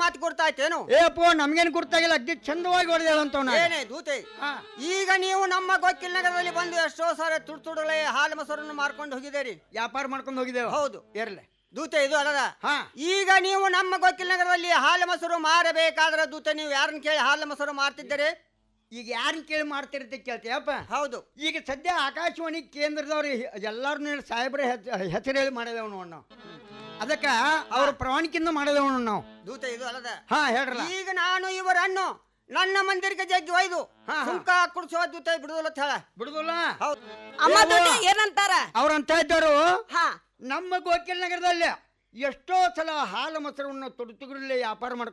ಮಾತು ಗುರ್ತಾಯ್ತೇನು ಏ ಅಪ್ಪ ನಮ್ಗೇನ್ ಗುರ್ತಾಗಿಲ್ಲ ಅಗ್ದಿ ಚಂದವಾಗಿ ಹೊಡೆದೇಳಂತವ್ ಏನೇ ದೂತೆ ಈಗ ನೀವು ನಮ್ಮ ಗೊಕ್ಕಿಲ್ ನಗರದಲ್ಲಿ ಬಂದು ಎಷ್ಟೋ ಸಾರಿ ತುಡು ತುಡುಗಳೇ ಹಾಲು ಮೊಸರನ್ನು ಮಾರ್ಕೊಂಡು ಹೋಗಿದ್ದೀರಿ ವ್ಯಾಪಾರ ಮಾಡ್ಕೊಂಡು ಹೋಗಿದ್ದೇವೆ ಹೌದು ಇರ್ಲಿ ದೂತೆ ಇದು ಅಲ್ಲದ ಹಾ ಈಗ ನೀವು ನಮ್ಮ ಗೊಕ್ಕಿಲ್ ನಗರದಲ್ಲಿ ಹಾಲು ಮೊಸರು ಮಾರಬೇಕಾದ್ರೆ ದೂತೆ ನೀವು ಯಾರನ್ನ ಕೇಳಿ ಹಾಲು ಮೊಸರು ಮಾರ್ತಿದ್ದೀರಿ ಈಗ ಯಾರನ್ನ ಕೇಳಿ ಮಾಡ್ತಿರ್ತಿ ಕೇಳ್ತೀಯಪ್ಪ ಹೌದು ಈಗ ಸದ್ಯ ಆಕಾಶವಾಣಿ ಕೇಂದ್ರದವ್ರು ಎಲ್ಲಾರನ್ನೂ ಸಾಹೇಬ್ರ ಹೆಸರು ಹೇಳಿ ಮಾಡಿದೇವ್ ನೋಡ್ ನಾವು ಅದಕ್ಕ ಅವ್ರ ಪ್ರವಾಣಿಕಿಂದ ಮಾಡಿದೇವ್ ನೋಡ್ ನಾವು ದೂತೆ ಇದು ಅಲ್ಲದ ಹಾ ಹೇಳ್ರಲ್ಲ ಈಗ ನಾನು ಇವರನ್ನು ನನ್ನ ಮಂದಿರಕ್ಕೆ ಜಗ್ಗಿ ಒಯ್ದು ಹಾ, ಹಾ. ಸುಂಕ ಕುಡಿಸೋ ದೂತೆ ಬಿಡುದಿಲ್ಲ ಅಂತ ಹೇಳ ಬಿಡುದಿಲ್ಲ ಹೌದು ಅಮ್ಮ ಏವ್ವ? ದುಡ್ಡು ಏನಂತಾರ ಅವ್ರಂತ ಇದ್ದರು ಹಾ ನಮ್ಮ ಗೋಕಿಲ್ ನಗರದಲ್ಲಿ ಎಷ್ಟೋ ಸಲ ಹಾಲು ಮೊಸರನ್ನು ತುಡು ತುಗುರಲ್ಲಿ ವ್ಯಾಪಾರ ಮಾಡ್ಕೊಂಡು